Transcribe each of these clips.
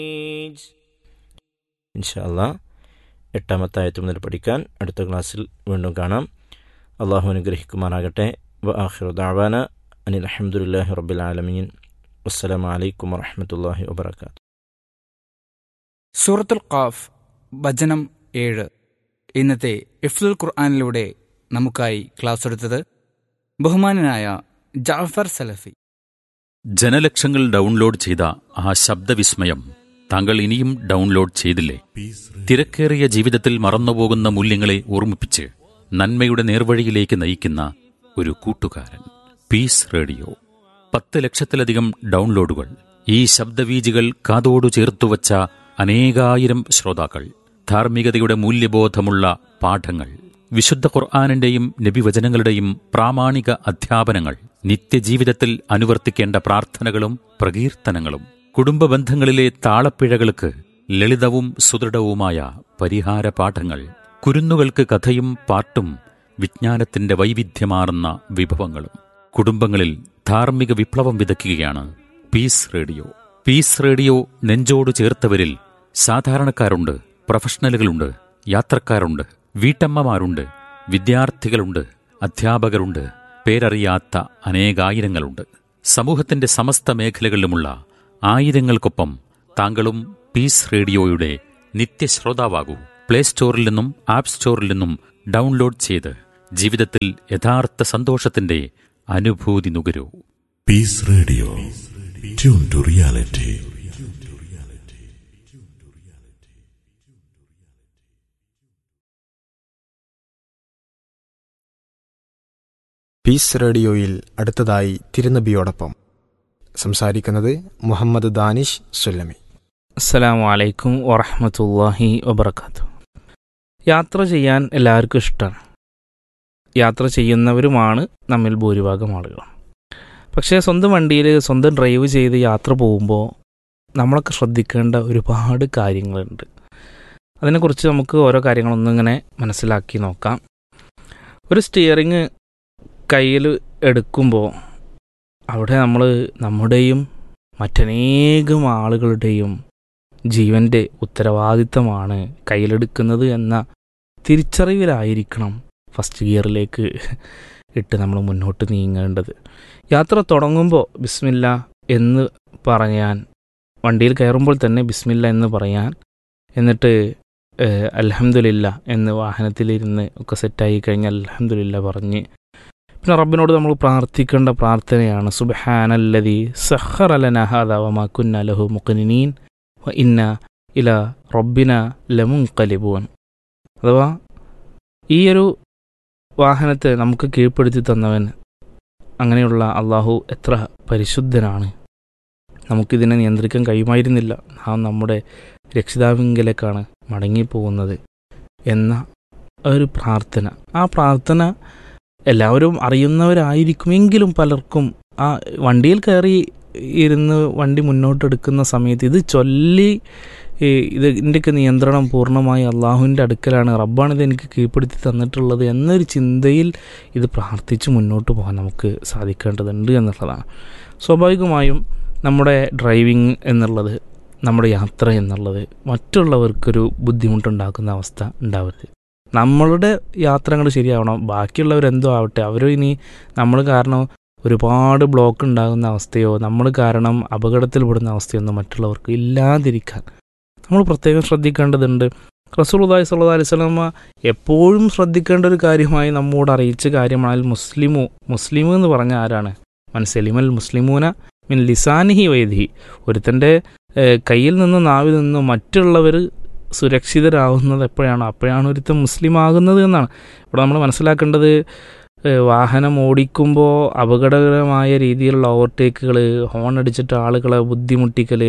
ഇൻഷാല്ല എട്ടാമത്തെ ആയത്ത് മുതൽ പഠിക്കാൻ അടുത്ത ക്ലാസ്സിൽ വീണ്ടും കാണാം അള്ളാഹു അനുഗ്രഹിക്കുമാറാകട്ടെ വ ആഖിറു ദഅവാന അനിൽ അഹമ്മദുല്ലാഹി റബ്ബിൽ ആലമീൻ അസ്സലാമു അലൈക്കും വറഹ്മത്തുള്ളാഹി വബറകാതുഹു സൂറത്തുൽ ഖാഫ് വചനം ഏഴ് ഇന്നത്തെ ഇഫ്ലുൽ ഖുർആാനിലൂടെ നമുക്കായി ക്ലാസ് എടുത്തത് ബഹുമാനനായ ജാഫർ സലഫി ജനലക്ഷങ്ങൾ ഡൗൺലോഡ് ചെയ്ത ആ ശബ്ദവിസ്മയം താങ്കൾ ഇനിയും ഡൗൺലോഡ് ചെയ്തില്ലേ തിരക്കേറിയ ജീവിതത്തിൽ മറന്നുപോകുന്ന മൂല്യങ്ങളെ ഓർമ്മിപ്പിച്ച് നന്മയുടെ നേർവഴിയിലേക്ക് നയിക്കുന്ന ഒരു കൂട്ടുകാരൻ പീസ് റേഡിയോ പത്ത് ലക്ഷത്തിലധികം ഡൗൺലോഡുകൾ ഈ ശബ്ദവീജികൾ കാതോടു ചേർത്തുവച്ച അനേകായിരം ശ്രോതാക്കൾ ധാർമ്മികതയുടെ മൂല്യബോധമുള്ള പാഠങ്ങൾ വിശുദ്ധ ഖുർആാനിന്റെയും നബിവചനങ്ങളുടെയും പ്രാമാണിക അധ്യാപനങ്ങൾ നിത്യജീവിതത്തിൽ അനുവർത്തിക്കേണ്ട പ്രാർത്ഥനകളും പ്രകീർത്തനങ്ങളും കുടുംബ ബന്ധങ്ങളിലെ താളപ്പിഴകൾക്ക് ലളിതവും സുദൃഢവുമായ പരിഹാര പാഠങ്ങൾ കുരുന്നുകൾക്ക് കഥയും പാട്ടും വിജ്ഞാനത്തിന്റെ വൈവിധ്യമാർന്ന വിഭവങ്ങളും കുടുംബങ്ങളിൽ ധാർമ്മിക വിപ്ലവം വിതയ്ക്കുകയാണ് പീസ് റേഡിയോ പീസ് റേഡിയോ നെഞ്ചോട് ചേർത്തവരിൽ സാധാരണക്കാരുണ്ട് പ്രൊഫഷണലുകളുണ്ട് യാത്രക്കാരുണ്ട് വീട്ടമ്മമാരുണ്ട് വിദ്യാർത്ഥികളുണ്ട് അധ്യാപകരുണ്ട് പേരറിയാത്ത അനേകായിരങ്ങളുണ്ട് സമൂഹത്തിന്റെ സമസ്ത മേഖലകളിലുമുള്ള ആയിരങ്ങൾക്കൊപ്പം താങ്കളും പീസ് റേഡിയോയുടെ നിത്യശ്രോതാവാകൂ പ്ലേ സ്റ്റോറിൽ നിന്നും ആപ്പ് സ്റ്റോറിൽ നിന്നും ഡൗൺലോഡ് ചെയ്ത് ജീവിതത്തിൽ യഥാർത്ഥ സന്തോഷത്തിന്റെ അനുഭൂതി നുകരൂ Peace Radio. Tune to reality. Peace റേഡിയോയിൽ അടുത്തതായി തിരുനബിയോടൊപ്പം സംസാരിക്കുന്നത് മുഹമ്മദ് ദാനിഷ് സുല്ലമി അസ്സലാമു അലൈക്കും വറഹമത്തല്ലാഹി വബർക്കാത്തു യാത്ര ചെയ്യാൻ എല്ലാവർക്കും ഇഷ്ടമാണ് യാത്ര ചെയ്യുന്നവരുമാണ് നമ്മിൽ ഭൂരിഭാഗം ആളുകൾ പക്ഷേ സ്വന്തം വണ്ടിയിൽ സ്വന്തം ഡ്രൈവ് ചെയ്ത് യാത്ര പോകുമ്പോൾ നമ്മളൊക്കെ ശ്രദ്ധിക്കേണ്ട ഒരുപാട് കാര്യങ്ങളുണ്ട് അതിനെക്കുറിച്ച് നമുക്ക് ഓരോ കാര്യങ്ങളൊന്നും ഇങ്ങനെ മനസ്സിലാക്കി നോക്കാം ഒരു സ്റ്റിയറിങ് കയ്യിൽ എടുക്കുമ്പോൾ അവിടെ നമ്മൾ നമ്മുടെയും മറ്റനേകം ആളുകളുടെയും ജീവൻ്റെ ഉത്തരവാദിത്തമാണ് കയ്യിലെടുക്കുന്നത് എന്ന തിരിച്ചറിവിലായിരിക്കണം ഫസ്റ്റ് ഗിയറിലേക്ക് ഇട്ട് നമ്മൾ മുന്നോട്ട് നീങ്ങേണ്ടത് യാത്ര തുടങ്ങുമ്പോൾ ബിസ്മില്ല എന്ന് പറയാൻ വണ്ടിയിൽ കയറുമ്പോൾ തന്നെ ബിസ്മില്ല എന്ന് പറയാൻ എന്നിട്ട് അൽഹംദുലില്ല എന്ന് വാഹനത്തിലിരുന്ന് ഒക്കെ സെറ്റായി കഴിഞ്ഞാൽ അൽഹംദുലില്ല പറഞ്ഞ് പിന്നെ റബ്ബിനോട് നമ്മൾ പ്രാർത്ഥിക്കേണ്ട പ്രാർത്ഥനയാണ് സുബഹാനല്ലതി സഹർ അലനഹാദാവമാ കുന്ന ലഹു മുഖനിനീൻ വ ഇന്ന ഇല റബ്ബിന ലമുൻ കലിബുവൻ അഥവാ ഈ ഒരു വാഹനത്തെ നമുക്ക് കീഴ്പ്പെടുത്തി തന്നവൻ അങ്ങനെയുള്ള അള്ളാഹു എത്ര പരിശുദ്ധനാണ് നമുക്കിതിനെ നിയന്ത്രിക്കാൻ കഴിയുമായിരുന്നില്ല നാം നമ്മുടെ രക്ഷിതാവിങ്കലേക്കാണ് മടങ്ങിപ്പോകുന്നത് എന്ന ഒരു പ്രാർത്ഥന ആ പ്രാർത്ഥന എല്ലാവരും അറിയുന്നവരായിരിക്കുമെങ്കിലും പലർക്കും ആ വണ്ടിയിൽ കയറി ഇരുന്ന് വണ്ടി മുന്നോട്ടെടുക്കുന്ന സമയത്ത് ഇത് ചൊല്ലി ഇത് ഇതിൻ്റെയൊക്കെ നിയന്ത്രണം പൂർണ്ണമായി അള്ളാഹുവിൻ്റെ അടുക്കലാണ് റബ്ബാണ് ഇത് എനിക്ക് കീഴ്പ്പെടുത്തി തന്നിട്ടുള്ളത് എന്നൊരു ചിന്തയിൽ ഇത് പ്രാർത്ഥിച്ച് മുന്നോട്ട് പോകാൻ നമുക്ക് സാധിക്കേണ്ടതുണ്ട് എന്നുള്ളതാണ് സ്വാഭാവികമായും നമ്മുടെ ഡ്രൈവിംഗ് എന്നുള്ളത് നമ്മുടെ യാത്ര എന്നുള്ളത് മറ്റുള്ളവർക്കൊരു ബുദ്ധിമുട്ടുണ്ടാക്കുന്ന അവസ്ഥ ഉണ്ടാവരുത് നമ്മളുടെ യാത്രകൾ ശരിയാവണം ബാക്കിയുള്ളവരെന്തോ ആവട്ടെ അവർ ഇനി നമ്മൾ കാരണം ഒരുപാട് ബ്ലോക്ക് ഉണ്ടാകുന്ന അവസ്ഥയോ നമ്മൾ കാരണം അപകടത്തിൽപ്പെടുന്ന അവസ്ഥയൊന്നും മറ്റുള്ളവർക്ക് ഇല്ലാതിരിക്കാൻ നമ്മൾ പ്രത്യേകം ശ്രദ്ധിക്കേണ്ടതുണ്ട് റസൂലുള്ളാഹി സ്വല്ലല്ലാഹി അലൈഹി വസല്ലമ എപ്പോഴും ശ്രദ്ധിക്കേണ്ട ഒരു കാര്യമായി നമ്മോട് അറിയിച്ച കാര്യമാണ് മുസ്ലിമു മുസ്ലിം എന്ന് പറഞ്ഞ ആരാണ് മനസ്സലിമൽ മുസ്ലിമൂന മിൻ ലിസാനിഹി വൈദിഹി ഒരുത്തൻ്റെ കയ്യിൽ നിന്ന് നാവിൽ നിന്ന് മറ്റുള്ളവർ സുരക്ഷിതരാകുന്നത് എപ്പോഴാണ് അപ്പോഴാണ് ഒരുത്തൻ മുസ്ലിം ആകുന്നത് എന്നാണ് ഇവിടെ നമ്മൾ മനസ്സിലാക്കേണ്ടത് വാഹനം ഓടിക്കുമ്പോൾ അപകടകരമായ രീതിയിലുള്ള ഓവർടേക്കുകൾ ഹോൺ അടിച്ചിട്ട് ആളുകളെ ബുദ്ധിമുട്ടിക്കൽ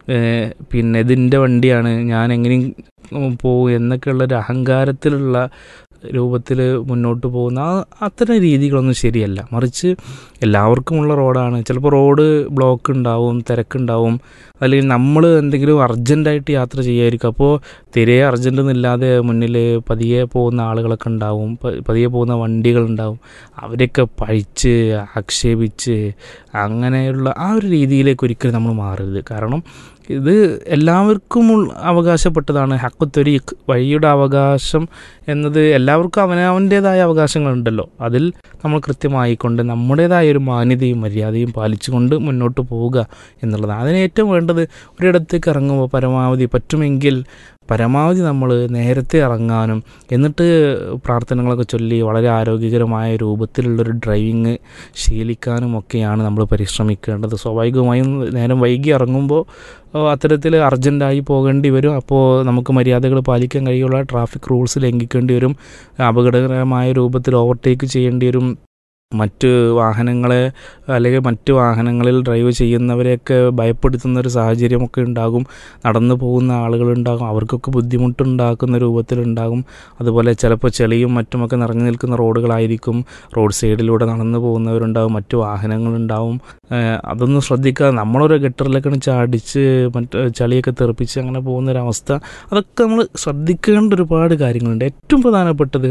പിന്നെ ഇതിൻ്റെ വണ്ടിയാണ് ഞാൻ എങ്ങനെയും പോകും എന്നൊക്കെയുള്ളൊരു അഹങ്കാരത്തിലുള്ള രൂപത്തിൽ മുന്നോട്ട് പോകുന്ന അത്തരം രീതികളൊന്നും ശരിയല്ല മറിച്ച് എല്ലാവർക്കുമുള്ള റോഡാണ് ചിലപ്പോൾ റോഡ് ബ്ലോക്ക് ഉണ്ടാവും തിരക്കുണ്ടാവും അല്ലെങ്കിൽ നമ്മൾ എന്തെങ്കിലും അർജൻറ്റായിട്ട് യാത്ര ചെയ്യായിരിക്കും അപ്പോൾ തീരെ അർജൻ്റ് ഒന്നുമില്ലാതെ മുന്നിൽ പതിയെ പോകുന്ന ആളുകളൊക്കെ ഉണ്ടാവും പതിയെ പോകുന്ന വണ്ടികളുണ്ടാവും അവരെയൊക്കെ പഴിച്ച് ആക്ഷേപിച്ച് അങ്ങനെയുള്ള ആ ഒരു രീതിയിലേക്ക് ഒരിക്കലും നമ്മൾ മാറരുത് കാരണം ഇത് എല്ലാവർക്കും ഉൾ- അവകാശപ്പെട്ടതാണ് ഹക്കുത്തൊരീഖ് വഴിയുടെ അവകാശം എന്നത് എല്ലാവർക്കും അവനവൻ്റേതായ അവകാശങ്ങളുണ്ടല്ലോ അതിൽ നമ്മൾ കൃത്യമായിക്കൊണ്ട് നമ്മുടേതായ ഒരു മാന്യതയും മര്യാദയും പാലിച്ചുകൊണ്ട് മുന്നോട്ട് പോവുക എന്നുള്ളതാണ് അതിന് ഏറ്റവും വേണ്ടത് ഒരിടത്തേക്ക് ഇറങ്ങുമ്പോൾ പരമാവധി പറ്റുമെങ്കിൽ പരമാവധി നമ്മൾ നേരത്തെ ഇറങ്ങാനും എന്നിട്ട് പ്രാർത്ഥനകളൊക്കെ ചൊല്ലി വളരെ ആരോഗ്യകരമായ രൂപത്തിലുള്ളൊരു ഡ്രൈവിങ് ശീലിക്കാനും ഒക്കെയാണ് നമ്മൾ പരിശ്രമിക്കേണ്ടത് സ്വാഭാവികമായും നേരം വൈകി ഇറങ്ങുമ്പോൾ അത്തരത്തിൽ അർജൻറ്റായി പോകേണ്ടി വരും അപ്പോൾ നമുക്ക് മര്യാദകൾ പാലിക്കാൻ കഴിയുള്ള ട്രാഫിക് റൂൾസ് ലംഘിക്കേണ്ടി വരും അപകടകരമായ രൂപത്തിൽ ഓവർടേക്ക് ചെയ്യേണ്ടി വരും മറ്റ് വാഹനങ്ങളെ അല്ലെങ്കിൽ മറ്റ് വാഹനങ്ങളിൽ ഡ്രൈവ് ചെയ്യുന്നവരെയൊക്കെ ഭയപ്പെടുത്തുന്ന ഒരു സാഹചര്യമൊക്കെ ഉണ്ടാകും നടന്നു പോകുന്ന ആളുകളുണ്ടാകും അവർക്കൊക്കെ ബുദ്ധിമുട്ടുണ്ടാക്കുന്ന രൂപത്തിലുണ്ടാകും അതുപോലെ ചിലപ്പോൾ ചെളിയും മറ്റുമൊക്കെ നിറഞ്ഞു നിൽക്കുന്ന റോഡുകളായിരിക്കും റോഡ് സൈഡിലൂടെ നടന്നു പോകുന്നവരുണ്ടാകും മറ്റു വാഹനങ്ങളുണ്ടാവും ഏഹ് അതൊന്നും ശ്രദ്ധിക്കാതെ നമ്മളൊരു ഗട്ടറിലൊക്കെ ചാടിച്ച് മറ്റ് ചളിയൊക്കെ തെറിപ്പിച്ച് അങ്ങനെ പോകുന്നൊരവസ്ഥ അതൊക്കെ നമ്മൾ ശ്രദ്ധിക്കേണ്ട ഒരുപാട് കാര്യങ്ങളുണ്ട് ഏറ്റവും പ്രധാനപ്പെട്ടത്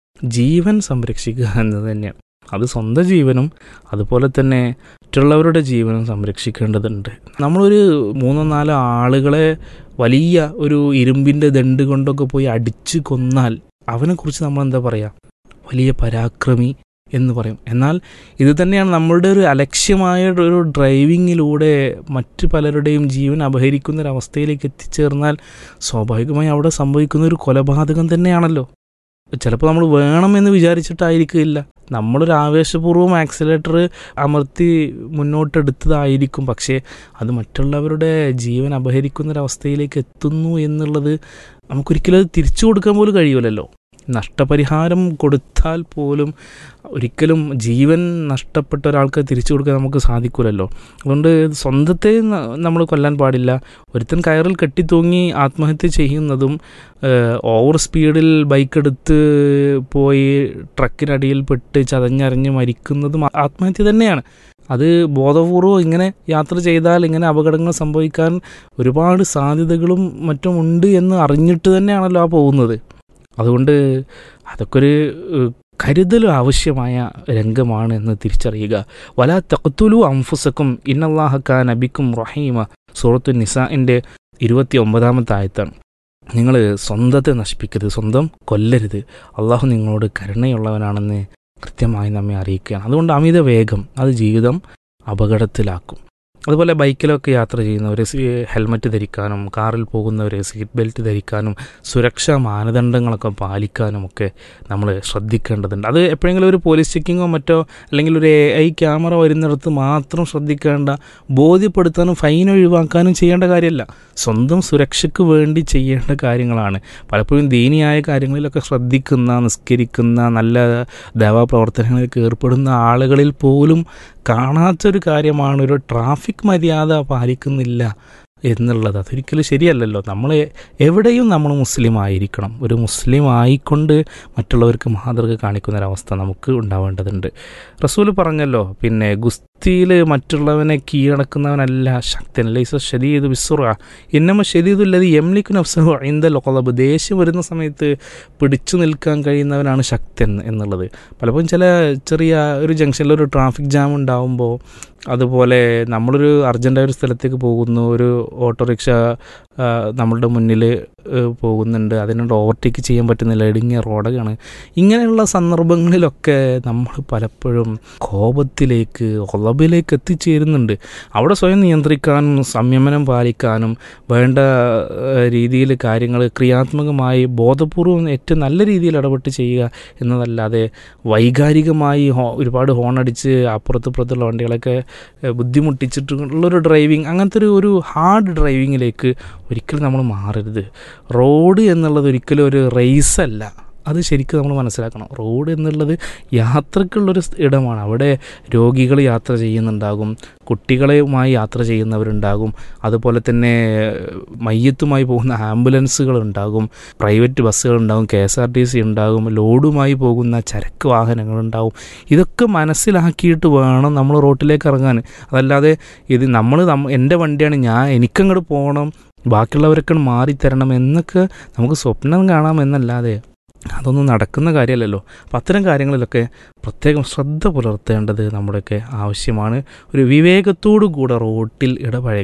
ജീവൻ സംരക്ഷിക്കുക എന്നത് തന്നെയാണ് അത് സ്വന്തം ജീവനും അതുപോലെ തന്നെ മറ്റുള്ളവരുടെ ജീവനും സംരക്ഷിക്കേണ്ടതുണ്ട് നമ്മളൊരു മൂന്നോ നാലോ ആളുകളെ വലിയ ഒരു ഇരുമ്പിൻ്റെ ദണ്ട് കൊണ്ടൊക്കെ പോയി അടിച്ച് കൊന്നാൽ അവനെക്കുറിച്ച് നമ്മൾ എന്താ പറയുക വലിയ പരാക്രമി എന്ന് പറയും എന്നാൽ ഇത് തന്നെയാണ് നമ്മളുടെ ഒരു അലക്ഷ്യമായ ഒരു ഡ്രൈവിങ്ങിലൂടെ മറ്റു പലരുടെയും ജീവൻ അപഹരിക്കുന്ന ഒരു അവസ്ഥയിലേക്ക് എത്തിച്ചേർന്നാൽ സ്വാഭാവികമായി അവിടെ സംഭവിക്കുന്ന ഒരു കൊലപാതകം തന്നെയാണല്ലോ ചിലപ്പോൾ നമ്മൾ വേണമെന്ന് വിചാരിച്ചിട്ടായിരിക്കില്ല നമ്മളൊരു ആവേശപൂർവ്വം ആക്സിലേറ്റർ അമർത്തി മുന്നോട്ടെടുത്തതായിരിക്കും പക്ഷേ അത് മറ്റുള്ളവരുടെ ജീവൻ അപഹരിക്കുന്നൊരവസ്ഥയിലേക്ക് എത്തുന്നു എന്നുള്ളത് നമുക്കൊരിക്കലും അത് തിരിച്ചു കൊടുക്കാൻ പോലും കഴിയൂലല്ലോ നഷ്ടപരിഹാരം കൊടുത്താൽ പോലും ഒരിക്കലും ജീവൻ നഷ്ടപ്പെട്ട ഒരാൾക്ക് തിരിച്ചു കൊടുക്കാൻ നമുക്ക് സാധിക്കില്ലല്ലോ അതുകൊണ്ട് സ്വന്തത്തെ നമ്മൾ കൊല്ലാൻ പാടില്ല ഒരുത്തൻ കയറിൽ കെട്ടിത്തൂങ്ങി ആത്മഹത്യ ചെയ്യുന്നതും ഏഹ്, ഓവർ സ്പീഡിൽ ബൈക്ക് എടുത്ത് പോയി ട്രക്കിനടിയിൽ പെട്ട് ചതഞ്ഞറിഞ്ഞ് മരിക്കുന്നതും ആത്മഹത്യ തന്നെയാണ് അത് ബോധപൂർവം ഇങ്ങനെ യാത്ര ചെയ്താൽ ഇങ്ങനെ അപകടങ്ങൾ സംഭവിക്കാൻ ഒരുപാട് സാധ്യതകളും മറ്റും ഉണ്ട് എന്ന് അറിഞ്ഞിട്ട് തന്നെയാണല്ലോ ആ പോകുന്നത് അതുകൊണ്ട് അതൊക്കെ ഒരു ഏഹ്, കരുതൽ ആവശ്യമായ രംഗമാണ് എന്ന് തിരിച്ചറിയുക വല തഖത്തുലു അംഫുസക്കും ഇന്നല്ലാഹക്ക നബിക്കും റഹീമ സൂറത്തു നിസാഇൻ്റെ ഇരുപത്തി ഒമ്പതാമത്തെ ആയത്താണ് നിങ്ങൾ സ്വന്തത്തെ നശിപ്പിക്കരുത് സ്വന്തം കൊല്ലരുത് അള്ളാഹു നിങ്ങളോട് കരുണയുള്ളവനാണെന്ന് കൃത്യമായി നമ്മെ അറിയിക്കുകയാണ് അതുകൊണ്ട് അമിത വേഗം അത് ജീവിതം അപകടത്തിലാക്കും അതുപോലെ ബൈക്കിലൊക്കെ യാത്ര ചെയ്യുന്നവർ ഹെൽമറ്റ് ധരിക്കാനും കാറിൽ പോകുന്നവർ സീറ്റ് ബെൽറ്റ് ധരിക്കാനും സുരക്ഷാ മാനദണ്ഡങ്ങളൊക്കെ പാലിക്കാനും ഒക്കെ നമ്മൾ ശ്രദ്ധിക്കേണ്ടതുണ്ട് അത് എപ്പോഴെങ്കിലും ഒരു പോലീസ് ചെക്കിങ്ങോ മറ്റോ അല്ലെങ്കിൽ ഒരു എ ഐ ക്യാമറ വരുന്നിടത്ത് മാത്രം ശ്രദ്ധിക്കേണ്ട ബോധ്യപ്പെടുത്താനും ഫൈൻ ഒഴിവാക്കാനും ചെയ്യേണ്ട കാര്യമല്ല സ്വന്തം സുരക്ഷയ്ക്ക് വേണ്ടി ചെയ്യേണ്ട കാര്യങ്ങളാണ് പലപ്പോഴും ദീനിയായ കാര്യങ്ങളിലൊക്കെ ശ്രദ്ധിക്കുന്ന നിസ്കരിക്കുന്ന നല്ല ദേവാപ്രവർത്തനങ്ങളിലേക്ക് ഏർപ്പെടുന്ന ആളുകളിൽ പോലും കാണാത്തൊരു കാര്യമാണ് ഒരു ട്രാഫിക് മര്യാദ പാലിക്കുന്നില്ല എന്നുള്ളത് അതൊരിക്കലും ശരിയല്ലല്ലോ നമ്മൾ എവിടെയും നമ്മൾ മുസ്ലിം ആയിരിക്കണം ഒരു മുസ്ലിം ആയിക്കൊണ്ട് മറ്റുള്ളവർക്ക് മാതൃക കാണിക്കുന്ന ഒരവസ്ഥ നമുക്ക് ഉണ്ടാവേണ്ടതുണ്ട് റസൂൽ പറഞ്ഞല്ലോ പിന്നെ ഗുസ്തിയിൽ മറ്റുള്ളവനെ കീഴടക്കുന്നവനല്ല ശക്തൻ ലൈസ ഷദീദ് ബിസുറ ഇന്നമ ഷദീദുല്ലത് യംലിക്കു നഫ്സഹു ഇന്ത ലൊക്കലബ് ദേഷ്യം വരുന്ന സമയത്ത് പിടിച്ചു നിൽക്കാൻ കഴിയുന്നവനാണ് ശക്തൻ എന്നുള്ളത് പലപ്പോഴും ചില ചെറിയ ഒരു ജംഗ്ഷനിൽ ഒരു ട്രാഫിക് ജാം ഉണ്ടാവുമ്പോൾ അതുപോലെ നമ്മളൊരു അർജൻറ്റായ ഒരു സ്ഥലത്തേക്ക് പോകുന്നു ഒരു ഓട്ടോറിക്ഷ ആ, നമ്മളുടെ മുന്നിൽ പോകുന്നുണ്ട് അതിനോട് ഓവർടേക്ക് ചെയ്യാൻ പറ്റുന്നില്ല ഇടുങ്ങിയ റോഡാണ് ഇങ്ങനെയുള്ള സന്ദർഭങ്ങളിലൊക്കെ നമ്മൾ പലപ്പോഴും കോപത്തിലേക്ക് ഒളബിലേക്ക് എത്തിച്ചേരുന്നുണ്ട് അവിടെ സ്വയം നിയന്ത്രിക്കാനും സംയമനം പാലിക്കാനും വേണ്ട രീതിയിൽ കാര്യങ്ങൾ ക്രിയാത്മകമായി ബോധപൂർവം ഏറ്റവും നല്ല രീതിയിൽ ഇടപെട്ട് ചെയ്യുക എന്നതല്ലാതെ വൈകാരികമായി ഹോ ഒരുപാട് ഹോണടിച്ച് അപ്പുറത്തിപ്പുറത്തുള്ള വണ്ടികളൊക്കെ ഏഹ്, ബുദ്ധിമുട്ടിച്ചിട്ടുള്ളൊരു ഡ്രൈവിങ് അങ്ങനത്തെ ഒരു ഒരു ഹാർഡ് ഡ്രൈവിങ്ങിലേക്ക് ഒരിക്കലും നമ്മൾ മാറരുത് റോഡ് എന്നുള്ളത് ഒരിക്കലും ഒരു റേസ് അല്ല അത് ശരിക്കും നമ്മൾ മനസ്സിലാക്കണം റോഡ് എന്നുള്ളത് യാത്രക്കുള്ളൊരു സ് ഇടമാണ് അവിടെ രോഗികൾ യാത്ര ചെയ്യുന്നുണ്ടാകും കുട്ടികളുമായി യാത്ര ചെയ്യുന്നവരുണ്ടാകും അതുപോലെ തന്നെ മയ്യത്തുമായി പോകുന്ന ആംബുലൻസുകൾ ഉണ്ടാകും പ്രൈവറ്റ് ബസ്സുകൾ ഉണ്ടാകും K S R T C ഉണ്ടാകും ലോഡുമായി പോകുന്ന ചരക്ക് വാഹനങ്ങളുണ്ടാകും ഇതൊക്കെ മനസ്സിലാക്കിയിട്ട് വേണം നമ്മൾ റോട്ടിലേക്ക് ഇറങ്ങാൻ അതല്ലാതെ ഇത് നമ്മൾ എൻ്റെ വണ്ടിയാണ് ഞാൻ എനിക്കങ്ങോട്ട് പോകണം ബാക്കിയുള്ളവരൊക്കെ മാറിത്തരണം എന്നൊക്കെ നമുക്ക് സ്വപ്നം കാണാം എന്നല്ലാതെ അതൊന്നും നടക്കുന്ന കാര്യമല്ലല്ലോ അപ്പം അത്തരം കാര്യങ്ങളിലൊക്കെ പ്രത്യേകം ശ്രദ്ധ പുലർത്തേണ്ടത് നമ്മുടെയൊക്കെ ആവശ്യമാണ് ഒരു വിവേകത്തോടു കൂടെ റോട്ടിൽ ഇടപഴകാൻ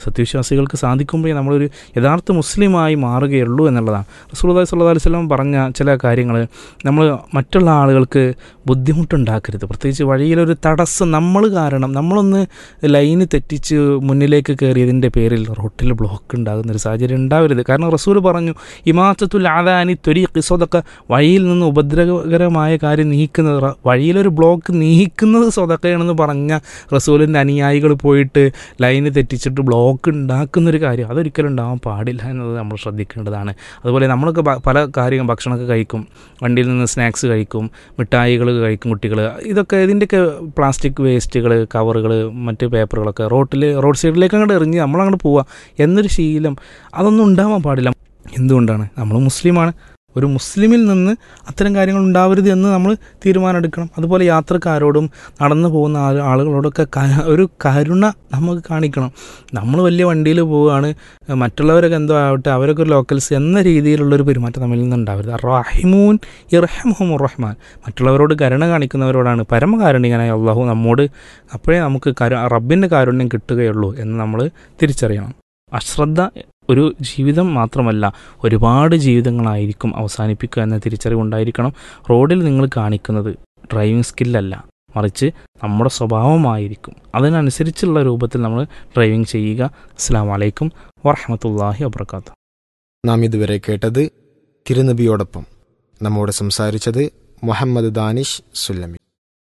സത്യവിശ്വാസികൾക്ക് സാധിക്കുമ്പോഴേ നമ്മളൊരു യഥാർത്ഥ മുസ്ലിമായി മാറുകയുള്ളൂ എന്നുള്ളതാണ് റസൂലുള്ളാഹി സ്വല്ലല്ലാഹു അലൈഹി വസല്ലം പറഞ്ഞ ചില കാര്യങ്ങൾ നമ്മൾ മറ്റുള്ള ആളുകൾക്ക് ബുദ്ധിമുട്ടുണ്ടാക്കരുത് പ്രത്യേകിച്ച് വഴിയിലൊരു തടസ്സം നമ്മൾ കാരണം നമ്മളൊന്ന് ലൈന് തെറ്റിച്ച് മുന്നിലേക്ക് കയറിയതിൻ്റെ പേരിൽ റോട്ടിൽ ബ്ലോക്ക് ഉണ്ടാകുന്ന ഒരു സാഹചര്യം ഉണ്ടാവരുത് കാരണം റസൂൽ പറഞ്ഞു ഇമാത്തത്തുൽ ആദാനി ത്വരി സ്വതക്ക വഴിയിൽ നിന്ന് ഉപദ്രവകരമായ കാര്യം നീക്കുന്നത് റ- വഴിയിലൊരു ബ്ലോക്ക് നീക്കുന്നത് സ്വതക്കയാണെന്ന് പറഞ്ഞ റസൂലിൻ്റെ അനുയായികൾ പോയിട്ട് ലൈന് തെറ്റിച്ചിട്ട് ബ്ലോക്ക് ഉണ്ടാക്കുന്നൊരു കാര്യം അതൊരിക്കലും ഉണ്ടാവാൻ പാടില്ല എന്നത് നമ്മൾ ശ്രദ്ധിക്കേണ്ടതാണ് അതുപോലെ നമ്മളൊക്കെ ഭ- പല കാര്യം ഭക്ഷണമൊക്കെ കഴിക്കും വണ്ടിയിൽ നിന്ന് സ്നാക്സ് കഴിക്കും മിഠായികൾ കഴിക്കും കുട്ടികൾ ഇതൊക്കെ ഇതിൻ്റെയൊക്കെ പ്ലാസ്റ്റിക് വേസ്റ്റുകൾ കവറുകൾ മറ്റ് പേപ്പറുകളൊക്കെ റോട്ടിൽ റോഡ് സൈഡിലേക്ക് അങ്ങോട്ട് എറിഞ്ഞ് നമ്മളങ്ങോട്ട് പോവുക എന്നൊരു ശീലം അതൊന്നും ഉണ്ടാവാൻ പാടില്ല എന്തുകൊണ്ടാണ് നമ്മൾ മുസ്ലിമാണ് ഒരു മുസ്ലിമിൽ നിന്ന് അത്തരം കാര്യങ്ങൾ ഉണ്ടാവരുത് എന്ന് നമ്മൾ തീരുമാനമെടുക്കണം അതുപോലെ യാത്രക്കാരോടും നടന്നു പോകുന്ന ആള് ആളുകളോടൊക്കെ ക- ഒരു കരുണ നമുക്ക് കാണിക്കണം നമ്മൾ വലിയ വണ്ടിയിൽ പോവുകയാണ് മറ്റുള്ളവരൊക്കെ എന്തോ ആവട്ടെ അവരൊക്കെ ഒരു ലോക്കൽസ് എന്ന രീതിയിലുള്ളൊരു പെരുമാറ്റം നമ്മിൽ നിന്ന് ഉണ്ടാവരുത് റഹിമൂൻ ഇർഹംഹും റഹ്മാൻ മറ്റുള്ളവരോട് കരുണ കാണിക്കുന്നവരോടാണ് പരമകാരുണികനായ അള്ളാഹു നമ്മോട് അപ്പോഴേ നമുക്ക് കരു റബ്ബിൻ്റെ കാരുണ്യം കിട്ടുകയുള്ളൂ എന്ന് നമ്മൾ തിരിച്ചറിയണം അശ്രദ്ധ ഒരു ജീവിതം മാത്രമല്ല ഒരുപാട് ജീവിതങ്ങളായിരിക്കും അവസാനിപ്പിക്കുക എന്ന തിരിച്ചറിവുണ്ടായിരിക്കണം റോഡിൽ നിങ്ങൾ കാണിക്കുന്നത് ഡ്രൈവിംഗ് സ്കില്ലല്ല മറിച്ച് നമ്മുടെ സ്വഭാവമായിരിക്കും അതിനനുസരിച്ചുള്ള രൂപത്തിൽ നമ്മൾ ഡ്രൈവിംഗ് ചെയ്യുക അസ്സാം വലൈക്കും വറഹമത്തല്ലാഹി വബർക്കാത്തു നാം ഇതുവരെ കേട്ടത് തിരുനബിയോടൊപ്പം നമ്മോട് സംസാരിച്ചത് Muhammad Danish Sullami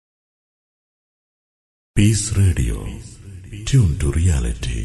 Peace Radio. Tune to reality.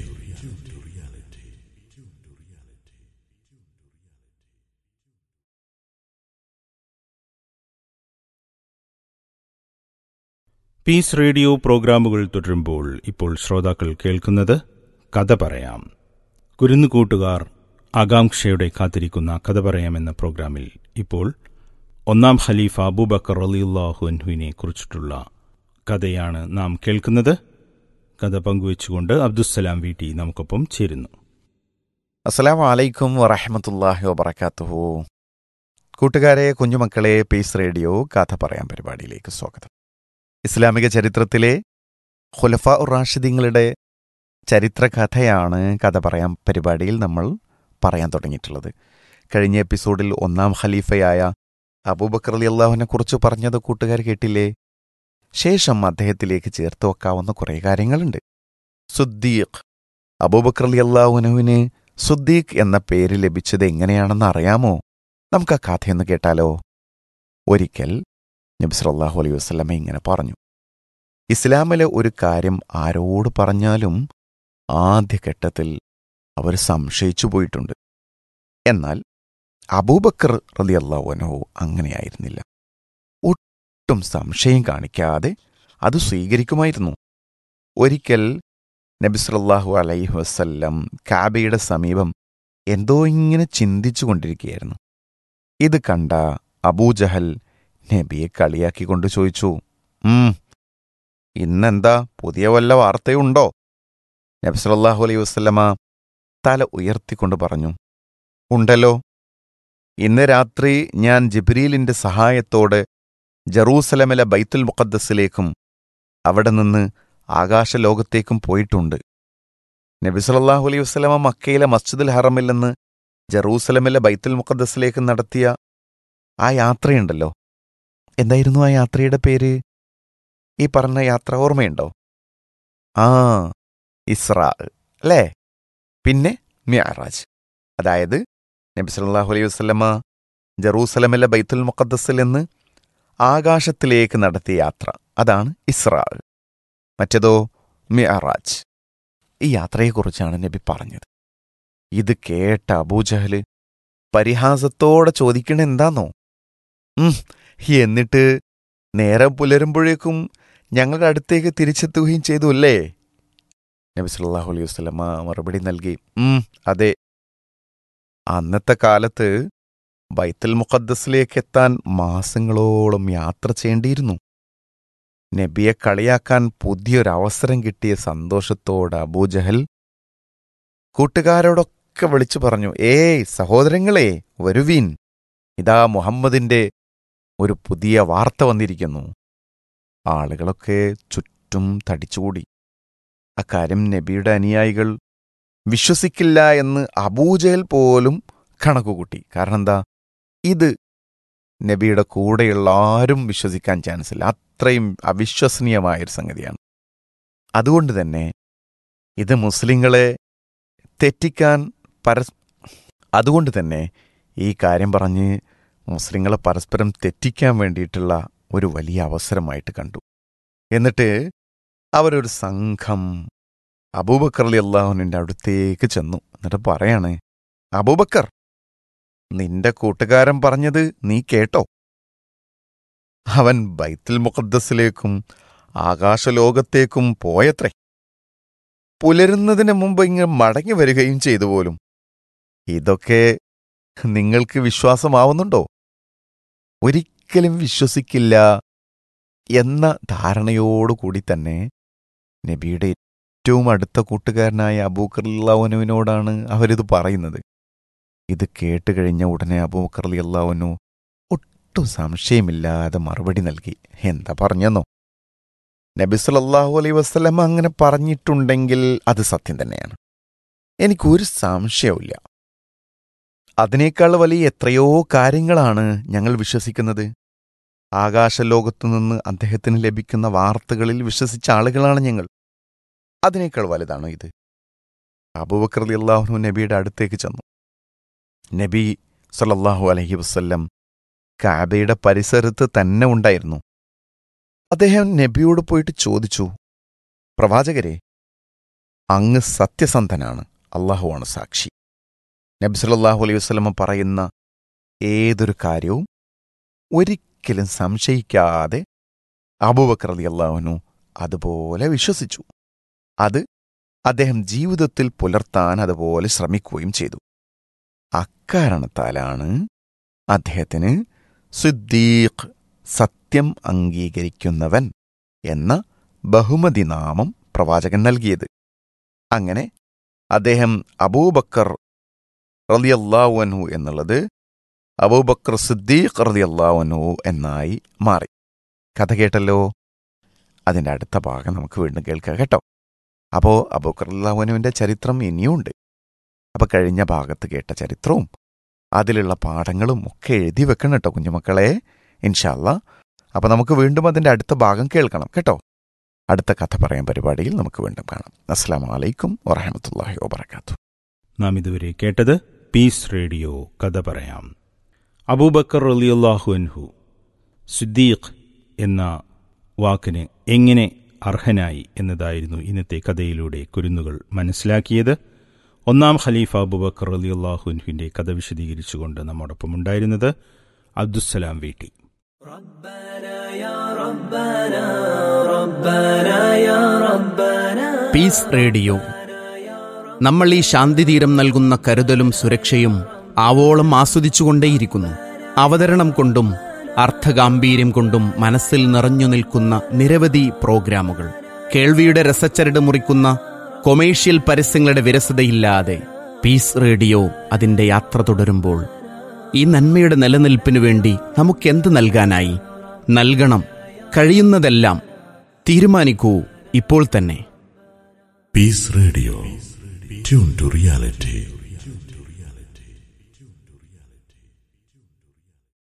Peace radio പ്രോഗ്രാമുകൾ തുടരുമ്പോൾ ഇപ്പോൾ ശ്രോതാക്കൾ കേൾക്കുന്നത് കഥ പറയാം കുരുന്നുകൂട്ടുകാർ ആകാംക്ഷയുടെ കാത്തിരിക്കുന്ന കഥ പറയാം എന്ന പ്രോഗ്രാമിൽ ഇപ്പോൾ ഒന്നാം ഖലീഫ അബൂബക്കർ അലിയുല്ലാഹു അൻഹുവിനെ കുറിച്ചിട്ടുള്ള കഥയാണ് നാം കേൾക്കുന്നത് കഥ പങ്കുവച്ചുകൊണ്ട് അബ്ദുസ്സലാം വീട്ടി നമുക്കൊപ്പം ചേരുന്നു അസ്സലാമു അലൈക്കും വറഹമത്തല്ലാഹി വബർക്കാത്തുഹു കൂട്ടുകാരെ കുഞ്ഞുമക്കളെ പീസ് റേഡിയോ കഥ പറയാൻ പരിപാടിയിലേക്ക് സ്വാഗതം ഇസ്ലാമിക ചരിത്രത്തിലെ ഖുലഫ ഉർ റാഷിദീങ്ങളുടെ ചരിത്രകഥയാണ് കഥ പറയാൻ പരിപാടിയിൽ നമ്മൾ പറയാൻ തുടങ്ങിയിട്ടുള്ളത് കഴിഞ്ഞ എപ്പിസോഡിൽ ഒന്നാം ഖലീഫയായ അബൂബക്കർ അലി അള്ളാഹുവിനെ കുറിച്ച് പറഞ്ഞത് കൂട്ടുകാർ കേട്ടില്ലേ ശേഷം അദ്ദേഹത്തിലേക്ക് ചേർത്ത് വെക്കാവുന്ന കുറേ കാര്യങ്ങളുണ്ട് സുദ്ദീഖ് അബൂബക്കർ അലി അള്ളാഹുനുവിന് സുദ്ദീഖ് എന്ന പേര് ലഭിച്ചത് എങ്ങനെയാണെന്ന് അറിയാമോ നമുക്ക് ആ കഥയൊന്ന് കേട്ടാലോ ഒരിക്കൽ നബി സല്ലല്ലാഹു അലൈഹി വസല്ലമ ഇങ്ങനെ പറഞ്ഞു ഇസ്ലാമിലെ ഒരു കാര്യം ആരോട് പറഞ്ഞാലും ആദ്യഘട്ടത്തിൽ അവർ സംശയിച്ചു പോയിട്ടുണ്ട് എന്നാൽ അബൂബക്കർ റളിയല്ലാഹു അൻഹു അങ്ങനെയായിരുന്നില്ല ഒട്ടും സംശയം കാണിക്കാതെ അത് സ്വീകരിക്കുമായിരുന്നു ഒരിക്കൽ നബി സല്ലല്ലാഹു അലൈഹി വസല്ലം കാബയുടെ സമീപം എന്തോ ഇങ്ങനെ ചിന്തിച്ചു കൊണ്ടിരിക്കുകയായിരുന്നു ഇത് കണ്ട അബൂജഹൽ നബിയെ കളിയാക്കിക്കൊണ്ട് ചോദിച്ചു ഉം ഇന്നെന്താ പുതിയ വല്ല വാർത്തയുണ്ടോ നബി സല്ലല്ലാഹു അലൈഹി വസല്ലമ തല ഉയർത്തിക്കൊണ്ട് പറഞ്ഞു ഉണ്ടല്ലോ ഇന്ന് രാത്രി ഞാൻ ജിബ്രീലിന്റെ സഹായത്തോടെ ജറൂസലമിലെ ബൈത്തുൽ മുഖദ്ദസിലേക്കും അവിടെ നിന്ന് ആകാശലോകത്തേക്കും പോയിട്ടുണ്ട് നബി സല്ലല്ലാഹു അലൈഹി വസല്ലമ മക്കയിലെ മസ്ജിദുൽ ഹറമിൽ നിന്ന് ജറൂസലമിലെ ബൈത്തുൽ മുഖദ്ദസിലേക്ക് നടത്തിയ ആ യാത്രയുണ്ടല്ലോ എന്തായിരുന്നു ആ യാത്രയുടെ പേര് ഈ പറഞ്ഞ യാത്ര ഓർമ്മയുണ്ടോ ആ ഇസ്രാ അല്ലേ പിന്നെ മിയറാജ് അതായത് നബി സല്ലല്ലാഹു അലൈഹി വസല്ലമ ജറൂസലമിലെ ബൈത്തുൽ മുഖദ്ദസിൽ നിന്ന് ആകാശത്തിലേക്ക് നടത്തിയ യാത്ര അതാണ് ഇസ്രാ മറ്റേതോ മിയറാജ് ഈ യാത്രയെക്കുറിച്ചാണ് നബി പറഞ്ഞത് ഇത് കേട്ട അബൂജഹല് പരിഹാസത്തോടെ ചോദിക്കണ എന്താന്നോ ഉം എന്നിട്ട് നേരം പുലരുമ്പോഴേക്കും ഞങ്ങളുടെ അടുത്തേക്ക് തിരിച്ചെത്തുകയും ചെയ്തു അല്ലേ നബി സല്ലല്ലാഹു അലൈഹി വസല്ലമ മറുപടി നൽകി ഉം അതെ അന്നത്തെ കാലത്ത് ബൈത്തുൽ മുഖദ്ദസിലേക്ക് എത്താൻ മാസങ്ങളോളം യാത്ര ചെയ്യേണ്ടിയിരുന്നു നബിയെ കളിയാക്കാൻ പുതിയൊരവസരം കിട്ടിയ സന്തോഷത്തോടെ അബൂജഹൽ കൂട്ടുകാരോടൊക്കെ വിളിച്ചു പറഞ്ഞു ഏയ് സഹോദരങ്ങളെ വരുവീൻ ഇതാ മുഹമ്മദിന്റെ ഒരു പുതിയ വാർത്ത വന്നിരിക്കുന്നു ആളുകളൊക്കെ ചുറ്റും തടിച്ചുകൂടി അക്കാര്യം നബിയുടെ അനുയായികൾ വിശ്വസിക്കില്ല എന്ന് അബൂജഹൽ പോലും കണക്കുകൂട്ടി കാരണം എന്താ ഇത് നബിയുടെ കൂടെയുള്ള ആരും വിശ്വസിക്കാൻ ചാൻസ് ഇല്ല അത്രയും അവിശ്വസനീയമായൊരു സംഗതിയാണ് അതുകൊണ്ട് തന്നെ ഇത് മുസ്ലിങ്ങളെ തെറ്റിക്കാൻ പരസ് അതുകൊണ്ട് തന്നെ ഈ കാര്യം പറഞ്ഞ് മുസ്ലിങ്ങളെ പരസ്പരം തെറ്റിക്കാൻ വേണ്ടിയിട്ടുള്ള ഒരു വലിയ അവസരമായിട്ട് കണ്ടു എന്നിട്ട് അവരൊരു സംഘം അബൂബക്കർ അലി അള്ളാഹുവിൻ്റെ അടുത്തേക്ക് ചെന്നു എന്നിട്ട് പറയാണ് അബൂബക്കർ നിന്റെ കൂട്ടുകാരൻ പറഞ്ഞത് നീ കേട്ടോ അവൻ ബൈത്തുൽ മുഖദ്ദസിലേക്കും ആകാശലോകത്തേക്കും പോയത്രേ പുലരുന്നതിന് മുമ്പ് ഇങ്ങ് മടങ്ങി വരികയും ചെയ്തു പോലും ഇതൊക്കെ നിങ്ങൾക്ക് വിശ്വാസമാവുന്നുണ്ടോ ഒരിക്കലും വിശ്വസിക്കില്ല എന്ന ധാരണയോടുകൂടി തന്നെ നബിയുടെ ഏറ്റവും അടുത്ത കൂട്ടുകാരനായ അബൂക്കർ അള്ളാഹുനുവിനോടാണ് അവരിത് പറയുന്നത് ഇത് കേട്ട് കഴിഞ്ഞ ഉടനെ അബൂക്കർ അലി അള്ളാഹുനു ഒട്ടും സംശയമില്ലാതെ മറുപടി നൽകി എന്താ പറഞ്ഞെന്നോ നബി സല്ലല്ലാഹു അലൈഹി വസ്ലം അങ്ങനെ പറഞ്ഞിട്ടുണ്ടെങ്കിൽ അത് സത്യം തന്നെയാണ് എനിക്കൊരു സംശയവുമില്ല അതിനേക്കാൾ വലിയ എത്രയോ കാര്യങ്ങളാണ് ഞങ്ങൾ വിശ്വസിക്കുന്നത് ആകാശലോകത്തു നിന്ന് അദ്ദേഹത്തിന് ലഭിക്കുന്ന വാർത്തകളിൽ വിശ്വസിച്ച ആളുകളാണ് ഞങ്ങൾ അതിനേക്കാൾ വലുതാണോ ഇത് അബൂബക്കർ അള്ളാഹു നബിയുടെ അടുത്തേക്ക് ചെന്നു നബി സല്ലല്ലാഹു അലൈഹി വസ്ല്ലം കാബയുടെ പരിസരത്ത് തന്നെ ഉണ്ടായിരുന്നു അദ്ദേഹം നബിയോട് പോയിട്ട് ചോദിച്ചു പ്രവാചകരെ അങ്ങ് സത്യസന്ധനാണ് അള്ളാഹുവാണ് സാക്ഷി നബി സല്ലല്ലാഹു അലൈഹി വസ്ലമ പറയുന്ന ഏതൊരു കാര്യവും ഒരിക്കലും സംശയിക്കാതെ അബൂബക്കർ അലി അള്ളാഹുനു അതുപോലെ വിശ്വസിച്ചു അത് അദ്ദേഹം ജീവിതത്തിൽ പുലർത്താൻ അതുപോലെ ശ്രമിക്കുകയും ചെയ്തു അക്കാരണത്താലാണ് അദ്ദേഹത്തിന് സിദ്ദീഖ് സത്യം അംഗീകരിക്കുന്നവൻ എന്ന ബഹുമതി നാമം പ്രവാചകൻ നൽകിയത് അങ്ങനെ അദ്ദേഹം അബൂബക്കർ റലിയല്ലാവനു എന്നുള്ളത് അബൂബക്കർ സിദ്ദീഖ് റലിയല്ലാവനു എന്നായി മാറി കഥ കേട്ടല്ലോ അതിൻ്റെ അടുത്ത ഭാഗം നമുക്ക് വീണ്ടും കേൾക്കാം കേട്ടോ അപ്പോൾ അബൂബക്കർ അള്ളാഹുനുവിൻ്റെ ചരിത്രം ഇനിയുമുണ്ട് അപ്പോൾ കഴിഞ്ഞ ഭാഗത്ത് കേട്ട ചരിത്രവും അതിലുള്ള പാഠങ്ങളും ഒക്കെ എഴുതി വെക്കണം കേട്ടോ കുഞ്ഞുമക്കളെ ഇൻഷാല്ല അപ്പോൾ നമുക്ക് വീണ്ടും അതിൻ്റെ അടുത്ത ഭാഗം കേൾക്കണം കേട്ടോ അടുത്ത കഥ പറയാൻ പരിപാടിയിൽ നമുക്ക് വീണ്ടും കാണാം അസ്സാം വലൈക്കും വറഹമത്തല്ലാഹി വാബർക്കാത്തു നാം ഇതുവരെ കേട്ടത് പീസ് റേഡിയോ കഥ പറയാം അബൂബക്കർ റലിയല്ലാഹു അൻഹു സിദ്ദീഖ് എന്ന വാക്കിന് എങ്ങനെ അർഹനായി എന്നതായിരുന്നു ഇന്നത്തെ കഥയിലൂടെ കുരുന്നുകൾ മനസ്സിലാക്കിയത് ഒന്നാം ഖലീഫ അബൂബക്കർ റലിയല്ലാഹു അൻഹുവിൻ്റെ കഥ വിശദീകരിച്ചുകൊണ്ട് നമ്മോടൊപ്പം ഉണ്ടായിരുന്നത് അബ്ദുസ്സലാം വീട്ടി പീസ് റേഡിയോ നമ്മൾ ഈ ശാന്തിതീരം നൽകുന്ന കരുതലും സുരക്ഷയും ആവോളം ആസ്വദിച്ചുകൊണ്ടേയിരിക്കുന്നു അവതരണം കൊണ്ടും അർത്ഥഗാംഭീര്യം കൊണ്ടും മനസ്സിൽ നിറഞ്ഞു നിൽക്കുന്ന നിരവധി പ്രോഗ്രാമുകൾ കേൾവിയുടെ രസച്ചരട് മുറിക്കുന്ന കൊമേഴ്ഷ്യൽ പരസ്യങ്ങളുടെ വിരസതയില്ലാതെ പീസ് റേഡിയോ അതിൻ്റെ യാത്ര തുടരുമ്പോൾ ഈ നന്മയുടെ നിലനിൽപ്പിനു വേണ്ടി നമുക്കെന്ത് നൽകാനായി നൽകണം കഴിയുന്നതെല്ലാം തീരുമാനിക്കൂ ഇപ്പോൾ തന്നെ Peace Radio. Tune to reality.